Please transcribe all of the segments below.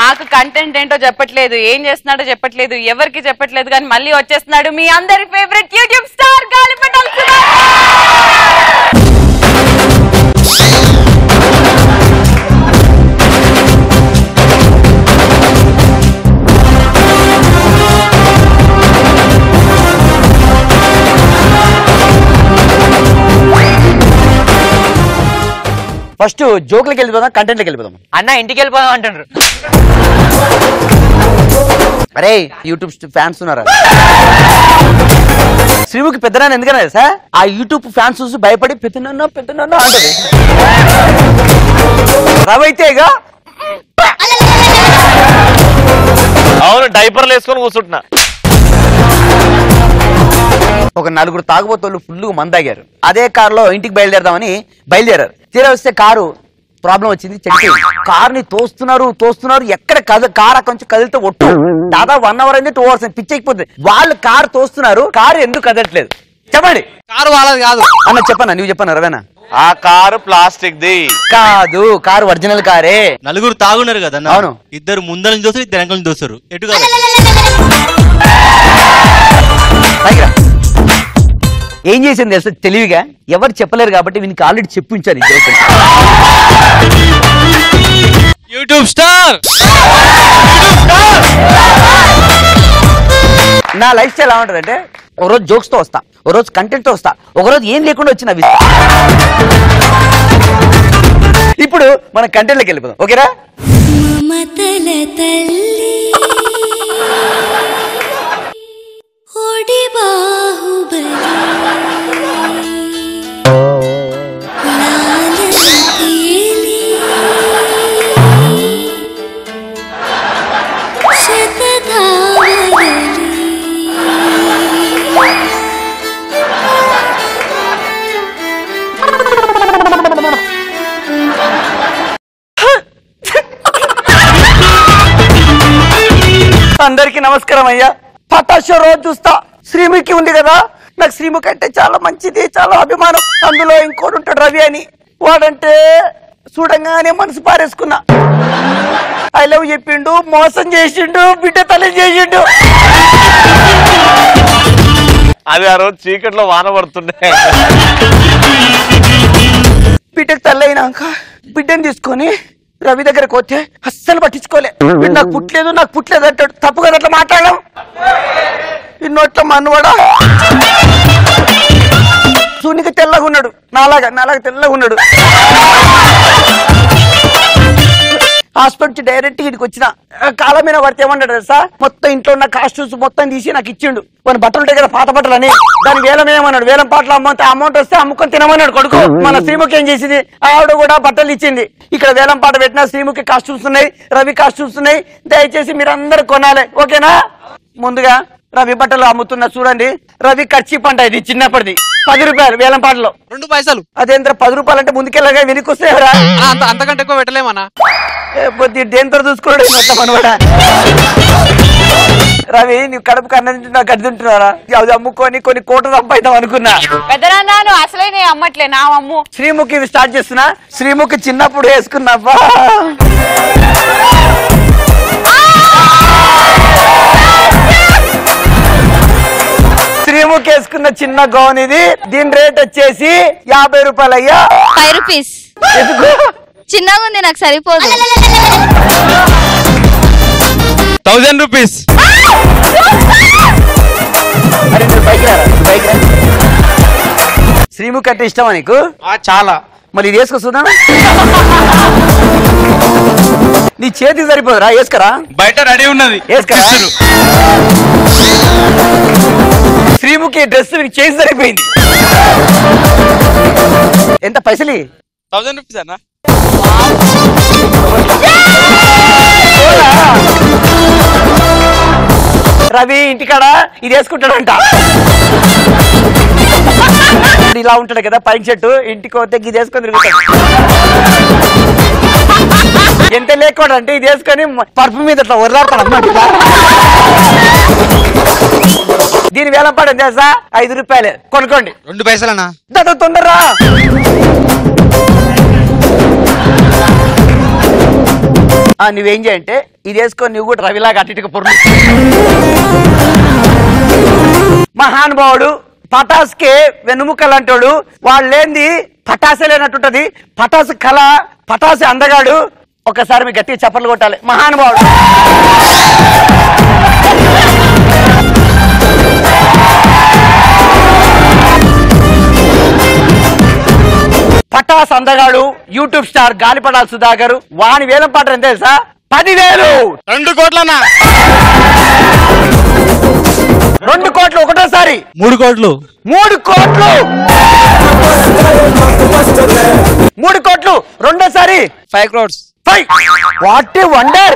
నాకు కంటెంట్ ఏంటో చెప్పట్లేదు ఏం చేస్తున్నాడో చెప్పట్లేదు ఎవరికి చెప్పట్లేదు కానీ మళ్ళీ వచ్చేస్తున్నాడు మీ అందరి ఫేవరెట్ యూట్యూబ్ స్టార్ గాలిపటం ఫస్ట్ జోక్లకి వెళ్ళిపోదాం కంటెంట్కి వెళ్ళిపోదాం అన్న ఇంటికి వెళ్ళిపోదాం అంటారు అరే యూట్యూబ్ ఫ్యాన్స్ ఉన్నారా శ్రీముఖి పెద్దనాన్న ఎందుకన్నా తెలుసా ఆ యూట్యూబ్ ఫ్యాన్స్ చూసి భయపడి పెద్దనన్న పెద్దనన్న అంటది రవైతేగా అవును డైపర్లు వేసుకొని కూర్చుంటున్నా ఒక నలుగురు తాగుబోతోళ్ళు ఫుల్ మందాగారు అదే కారులో ఇంటికి బయలుదేరదామని బయలుదేరారు తీరా వస్తే కారు ప్రాబ్లం వచ్చింది చెక్ కార్ ని తోస్తున్నారు తోస్తున్నారు ఎక్కడ కద కార్ అక్కడ నుంచి కదిలితే ఒట్టు దాదాపు వన్ అవర్ అయింది టూ అవర్స్ అయింది పిచ్చెక్కిపోతుంది వాళ్ళు కార్ తోస్తున్నారు కారు ఎందుకు కదలట్లేదు చెప్పండి కారు వాళ్ళది కాదు అన్న చెప్పన్నా నువ్వు చెప్పన్నా రవేనా ఆ కారు ప్లాస్టిక్ ది కాదు కారు ఒరిజినల్ కారే నలుగురు తాగున్నారు కదా అన్న. అవును. ఇద్దరు ముందర నుంచి దోస్తారు ఇద్దరు వెనకాల నుంచి దోస్తారు ఎటు కాదు పైకి రా. ఏం చేసింది తెలుసా తెలివిగా ఎవరు చెప్పలేరు కాబట్టి వీనికి ఆల్రెడీ చెప్పించాను ఈ జోక్. యూట్యూబ్ స్టార్ నా లైఫ్ స్టైల్ ఎలా ఉంటుందంటే ఒక రోజు జోక్స్ తో వస్తా ఒక రోజు కంటెంట్ తో వస్తా ఒక రోజు ఏం లేకుండా వచ్చి నవ్విస్తా ఇప్పుడు మన కంటెంట్ లోకి వెళ్ళిపోదాం ఓకేరా మమతల తల్లి ఒడి బాహుబలి లాలన తేలి శతధావళి అందరికి నమస్కారం అయ్యా పటాషో రోజు చూస్తా శ్రీముఖి ఉంది కదా నాకు శ్రీముఖి అంటే చాలా మంచిది చాలా అభిమానం అందులో ఇంకోటి ఉంటాడు రవి అని వాడంటే చూడంగానే మనసు పారేసుకున్నా ఐ లవ్ చెప్పిండు మోసం చేసిండు బిడ్డ తల్లి చేసిండు అది ఆ రోజు చీకట్లో వాన పడుతుండే బిడ్డకు తల్లి అయినాక బిడ్డని తీసుకొని రవి దగ్గరకు వస్తే అస్సలు పట్టించుకోలే వీడు నాకు పుట్టలేదు నాకు పుట్టలేదు అంటాడు తప్పు కదా అట్లా మాట్లాడడం ఈ నోట్ల మన్నువాడా సూనికి తెల్లగా ఉన్నాడు నాలాగా నాలాగా తెల్లగా ఉన్నాడు హాస్పిటల్ డైరెక్ట్ ఇక్కడికి వచ్చిన కాలం మీద పడితే ఏమన్నాడు తెలుసా మొత్తం ఇంట్లో ఉన్న కాస్ట్యూమ్స్ మొత్తం తీసి నాకు ఇచ్చిండు కొన్ని బట్టలు ఉంటాయి కదా పాత బట్టలు అని దాని వేలం ఏమన్నాడు వేలం పాటలు అమ్మంటే అమౌంట్ వస్తే అమ్ముకొని తినమన్నాడు కొడుకు మన శ్రీముఖి ఏం చేసింది ఆవిడ కూడా బట్టలు ఇచ్చింది ఇక్కడ వేలం పాట పెట్టిన శ్రీముఖి కాస్ట్యూమ్స్ ఉన్నాయి రవి కాస్ట్యూమ్స్ ఉన్నాయి దయచేసి మీరు అందరు కొనాలి ఓకేనా ముందుగా రవి బట్టలు అమ్ముతున్నా చూడండి రవి ఖర్చు పంట ఇది చిన్నప్పటిది పది రూపాయలు వేలం పాటలో రెండు పైసలు అదేంద్ర పది రూపాయలు అంటే ముందుకెళ్ళగా వెనక్కి వస్తే రా అన్న, అంత అంతకంటే ఎక్కువ పెట్టలేమన్నా కొద్ది దేంతో చూసుకోవడం మొత్తం అనమాట రవి నువ్వు కడుపు కన్న తింటున్నా గడ్డి తింటున్నారా అది అమ్ముకొని కొన్ని కోట్లు సంపాదిద్దాం అనుకున్నా పెద్దనాన్న అసలే నేను అమ్మట్లే నా అమ్ము శ్రీముఖి ఇవి స్టార్ట్ చేస్తున్నా శ్రీముఖి చిన్నప్పుడు వేసుకున్నావా శ్రీముఖి వేసుకున్న చిన్న గౌన్ ఇది దీని రేట్ వచ్చేసి యాభై రూపాయలు అయ్యా ఫైవ్ రూపీస్ ఎందుకు చిన్నగా ఉంది నాకు సరిపోదు థౌజండ్ రూపీస్ అరే నువ్వు బైక్ రారా నువ్వు బైక్ రా శ్రీముఖి అంటే ఇష్టమా నీకు చాలా మరి ఇది వేసుకొస్తుందా నీ చేతికి సరిపోదురా వేసుకరా బయట రెడీ ఉన్నది వేసుకరా శ్రీముఖి డ్రెస్ నీకు చేసి సరిపోయింది ఎంత పైసలి థౌజండ్ రూపీస్ అన్న రవి ఇంటికాడ ఇది వేసుకుంటాడంట ఇప్పుడు ఇలా ఉంటాడు కదా పైన చెట్టు ఇంటికి పోతే ఇది వేసుకొని తిరుగుతాడు ఎంత లేకుండా అంటే ఇది వేసుకొని పరుపు మీద ఇట్లా వరలాడతాడు అన్నమాట ఇలా. దీని వేలం పాడు ఎంత తెలుసా ఐదు రూపాయలే కొనుక్కోండి రెండు పైసలన్నా దాదా తొందరరా ఆ నువ్వేం చేయంటే ఇది వేసుకొని నువ్వు కూడా రవిలాగా అటు ఇటుగా పొర్లు మహానుభావుడు పటాస్కే వెన్నుముక్కలు అంటాడు వాళ్ళు లేనిది పటాసే లేనట్టుంటది పటాసు కళ పటాసు అందగాడు ఒకసారి మీ గట్టిగా చప్పట్లు కొట్టాలి మహానుభావుడు పటాస్ అందగాడు యూట్యూబ్ స్టార్ గాలిపడాల సుధాకర్ వాని వేలం పాట ఎంత తెలుసా పదివేలు రెండు కోట్లనా రెండు కోట్లు ఒకటోసారి మూడు కోట్లు మూడు కోట్లు మూడు కోట్లు రెండోసారి five crores five what a wonder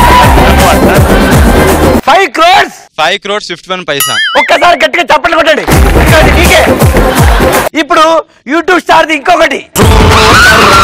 five crores five crores fifty one paisa ఒక్కసారి గట్టిగా చప్పట్లు కొట్టండి ఇంకోటి నీకే ఇప్పుడు యూట్యూబ్ స్టార్ది ఇంకొకటి